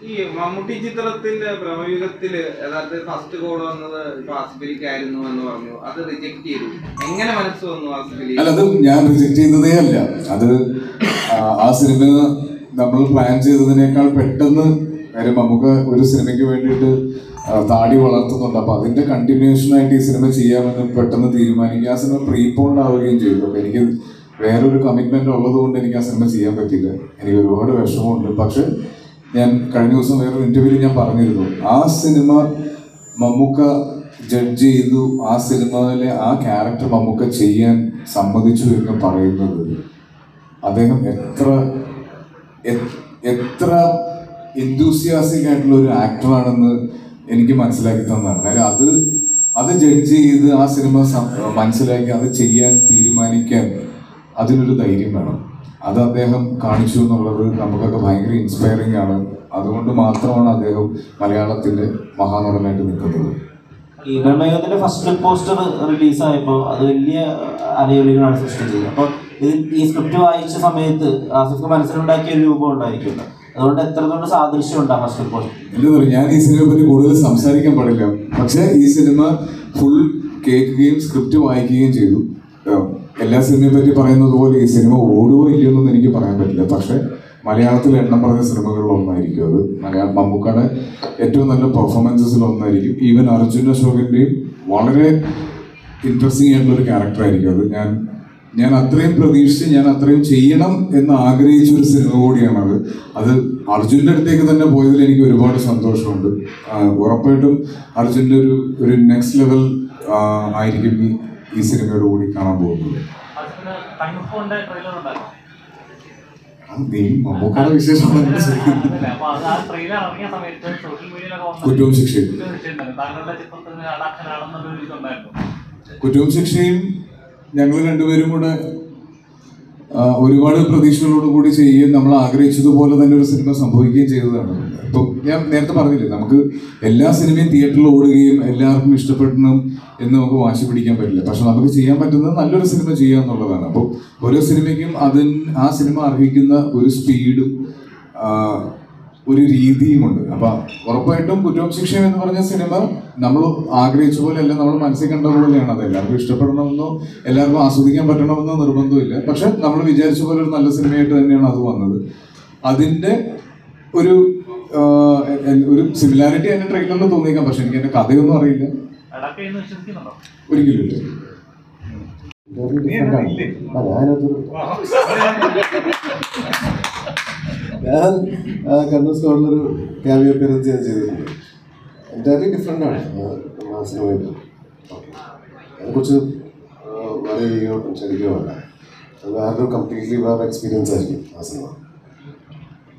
ഈ മമ്മൂട്ടി ചിത്രത്തിന്റെ പ്രമയുഗത്തില് യഥാർത്ഥത്തിൽ ഫസ്റ്റ് കോൾ വന്നത് ഇപ്പൊ ആസിഫലിക്കായിരുന്നു എന്ന് പറഞ്ഞു അത് റിജക്ട് ചെയ്തു എങ്ങനെ മനസ്സ് വന്നു ആസിഫലി അല്ല അത് ഞാൻ റിജക്ട് ചെയ്തതേ അല്ല അത് ആ, ആ സിനിമ നമ്മൾ പ്ലാൻ ചെയ്തതിനേക്കാൾ പെട്ടെന്ന് കാര്യം നമുക്ക് ഒരു സിനിമയ്ക്ക് വേണ്ടിയിട്ട് ആ, താടി വളർത്തുന്നുണ്ട് അപ്പൊ അതിന്റെ കണ്ടിന്യൂഷൻ ആയിട്ട് ഈ സിനിമ ചെയ്യാമെന്ന് പെട്ടെന്ന് തീരുമാനിക്കുക ആ സിനിമ പ്രീപോണ്ട് ആവുകയും ചെയ്തു അപ്പൊ എനിക്ക് വേറൊരു കമ്മിറ്റ്മെന്റ് ഉള്ളത് കൊണ്ട് എനിക്ക് ആ സിനിമ ചെയ്യാൻ പറ്റില്ല എനിക്ക് ഒരുപാട് വിഷമമുണ്ട് പക്ഷെ ഞാൻ കഴിഞ്ഞ ദിവസം വേറൊരു ഇന്റർവ്യൂവിൽ ഞാൻ പറഞ്ഞിരുന്നു ആ സിനിമ മമ്മൂക്ക ജഡ്ജ് ചെയ്തു ആ സിനിമയിലെ ആ ക്യാരക്ടർ മമ്മൂക്ക ചെയ്യാൻ സമ്മതിച്ചു എന്ന് പറയുന്നത് അദ്ദേഹം എത്ര എ- എത്ര എന്തൂസിയാസിക് ആയിട്ടുള്ള ഒരു ആക്ടറാണെന്ന് എനിക്ക് മനസ്സിലാക്കി തന്നതാണ് കാര്യം അത് അത് ജഡ്ജ് ചെയ്ത് ആ സിനിമ സം- മനസ്സിലാക്കി അത് ചെയ്യാൻ തീരുമാനിക്കാൻ അതിനൊരു ധൈര്യം വേണം അത് അദ്ദേഹം കാണിച്ചു എന്നുള്ളത് നമുക്കൊക്കെ ഭയങ്കര ഇൻസ്പയറിംഗ് ആണ് അതുകൊണ്ട് മാത്രമാണ് അദ്ദേഹം മലയാളത്തിന്റെ മഹാനടനായിട്ട് നിൽക്കുന്നത് ഈ നിർണയത്തിന്റെ ഫസ്റ്റ് പോസ്റ്റർ റിലീസായപ്പോൾ അത് വലിയ അലയൊലികളാണ് സൃഷ്ടിച്ചത് അപ്പോൾ ഇത് ഈ സ്ക്രിപ്റ്റ് വായിച്ച സമയത്ത് ആസിഫ് മനസ്സിലുണ്ടാക്കിയ ഒരു രൂപം ഉണ്ടായിരിക്കുമല്ലോ അതുകൊണ്ട് എത്രത്തോളം സാദൃശ്യം ഉണ്ടാ ഫസ്റ്റ് പോസ്റ്റർ എന്താ പറയുക ഞാൻ ഈ സിനിമയെ പറ്റി കൂടുതൽ സംസാരിക്കാൻ പാടില്ല പക്ഷേ ഈ സിനിമ ഫുൾ കേൾക്കുകയും സ്ക്രിപ്റ്റ് വായിക്കുകയും ചെയ്തു ഏഹ് എല്ലാ സിനിമയെ പറ്റി പറയുന്നത് പോലെ ഈ സിനിമ ഓടുവോ ഇല്ലയോ എന്നൊന്നും എനിക്ക് പറയാൻ പറ്റില്ല പക്ഷേ മലയാളത്തിൽ എണ്ണം പറഞ്ഞ സിനിമകളിൽ ഒന്നായിരിക്കും അത് മലയാളം മമ്മൂക്കയുടെ ഏറ്റവും നല്ല പെർഫോമൻസസിൽ ഒന്നായിരിക്കും ഈവൻ അർജുൻ അശോകിൻ്റെയും വളരെ ഇൻട്രസ്റ്റിംഗ് ആയിട്ടുള്ള ഒരു ക്യാരക്ടർ ആയിരിക്കും അത് ഞാൻ ഞാൻ അത്രയും പ്രതീക്ഷിച്ച് ഞാൻ അത്രയും ചെയ്യണം എന്ന് ആഗ്രഹിച്ച ഒരു സിനിമ കൂടിയാണത് അത് അർജുൻ്റെ അടുത്തേക്ക് തന്നെ പോയതിൽ എനിക്ക് ഒരുപാട് സന്തോഷമുണ്ട് ആ, ഉറപ്പായിട്ടും അർജുൻ്റെ ഒരു ഒരു നെക്സ്റ്റ് ലെവൽ ആയിരിക്കും ഈ ഈ സിനിമയോട് കൂടി കാണാൻ പോകുന്നത് കൺഫോണിന്റെ ട്രെയിലർ ഉണ്ടായിരുന്നു അത് നീ മമ്മൂക്കാടെ വിശേഷമാണ് അതല്ലേ, അപ്പൊ അത് ആ ട്രെയിലർ ഇറങ്ങിയ സമയത്ത് സോഷ്യൽ മീഡിയയിലൊക്കെ വന്നു കുറ്റവും ശിക്ഷയും താങ്കളുടെ ചിത്രത്തിന് അടാക്ഷനാണെന്നൊരു ഇതുണ്ടായിരുന്നു കുറ്റവും ശിക്ഷയും ഞങ്ങൾ രണ്ടുപേരും കൂടെ ആ, ഒരുപാട് പ്രതീക്ഷകളോട് കൂടി ചെയ്യുകയും നമ്മൾ ആഗ്രഹിച്ചതുപോലെ തന്നെ ഒരു സിനിമ സംഭവിക്കുകയും ചെയ്തതാണ് ഇപ്പം ഞാൻ നേരത്തെ പറഞ്ഞില്ലേ നമുക്ക് എല്ലാ സിനിമയും തിയേറ്ററിൽ ഓടുകയും എല്ലാവർക്കും ഇഷ്ടപ്പെടണം എന്ന് നമുക്ക് വാശി പിടിക്കാൻ പറ്റില്ല പക്ഷെ നമുക്ക് ചെയ്യാൻ പറ്റുന്നത് നല്ലൊരു സിനിമ ചെയ്യുക എന്നുള്ളതാണ് അപ്പോൾ ഓരോ സിനിമയ്ക്കും അതിന് ആ സിനിമ അർഹിക്കുന്ന ഒരു സ്പീഡും ഒരു രീതിയുമുണ്ട് അപ്പൊ ഉറപ്പായിട്ടും കുറ്റവും ശിക്ഷയും എന്ന് പറഞ്ഞ സിനിമ നമ്മൾ ആഗ്രഹിച്ച പോലെ അല്ല നമ്മൾ മനസ്സിൽ കണ്ട പോലെയാണ് അത് എല്ലാവർക്കും ഇഷ്ടപ്പെടണമെന്നോ എല്ലാവർക്കും ആസ്വദിക്കാൻ പറ്റണമെന്നോ നിർബന്ധമില്ല പക്ഷെ നമ്മൾ വിചാരിച്ച പോലെ ഒരു നല്ല സിനിമയായിട്ട് തന്നെയാണ് അത് വന്നത് അതിന്റെ ഒരു ആ, എ- എ- ഒരു സിമിലാരിറ്റി എന്റെ ട്രെയിലറിൽ തോന്നിയേക്കാം പക്ഷെ എനിക്ക് എന്റെ കഥയൊന്നും അറിയില്ല അടക്കയെന്ന് വിശ്വസിക്കുന്നുണ്ടോ ഒരിക്കലും ഇല്ല ഞാനതൊരു ഞാൻ ആ, കണ്ണൂർ സ്കോഡിലൊരു ക്യാമിയോ അപ്പിയറൻസ് ഞാൻ ചെയ്തിട്ടുണ്ട് എൻറ്റയർലി ഡിഫറെൻ്റ് ആണ് ആ, ആ സിനിമയിൽ അതിനെക്കുറിച്ച് ആ, വളരെ ചെയ്യുകയോ സംസാരിക്കുകയോ വേണ്ട അത് വേറൊരു കംപ്ലീറ്റ്ലി വേറെ എക്സ്പീരിയൻസ് ആയിരിക്കും ആ സിനിമ